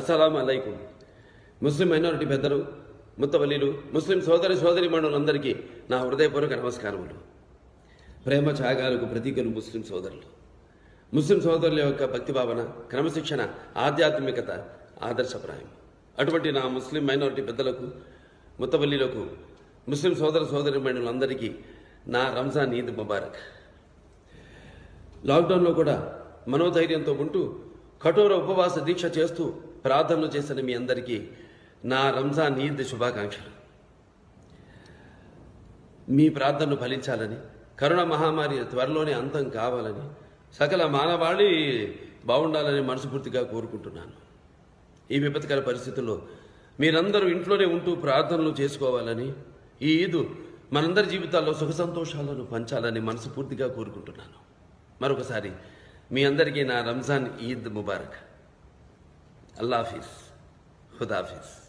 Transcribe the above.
అస్సలం అలైకుం ముస్లిం మైనారిటీ పెద్దలు ముత్తవల్లీలు ముస్లిం సోదరి సోదరి మండలందరికీ నా హృదయపూర్వక నమస్కారములు ప్రేమ త్యాగాలకు ప్రతీకలు ముస్లిం సోదరులు ముస్లిం సోదరుల యొక్క భక్తి భావన క్రమశిక్షణ ఆధ్యాత్మికత ఆదర్శప్రాయం అటువంటి నా ముస్లిం మైనారిటీ పెద్దలకు ముత్తవల్లీలకు ముస్లిం సోదర సోదరి మండలందరికీ నా రంజాన్ ఈద్ ముబారక్ లాక్డౌన్లో కూడా మనోధైర్యంతో ఉంటూ కఠోర ఉపవాస దీక్ష చేస్తూ ప్రార్థనలు చేసిన మీ అందరికీ నా రంజాన్ ఈద్ శుభాకాంక్షలు మీ ప్రార్థనలు ఫలించాలని కరోనా మహమ్మారి త్వరలోనే అంతం కావాలని సకల మానవాళి బాగుండాలని మనస్ఫూర్తిగా కోరుకుంటున్నాను ఈ విపత్కర పరిస్థితుల్లో మీరందరూ ఇంట్లోనే ఉంటూ ప్రార్థనలు చేసుకోవాలని ఈ ఈదు మనందరి జీవితాల్లో సుఖ సంతోషాలను పంచాలని మనస్ఫూర్తిగా కోరుకుంటున్నాను మరొకసారి మీ అందరికీ నా రంజాన్ ఈద్ ముబారక్ అల్లాఫీస్ ఖుదాఫీస్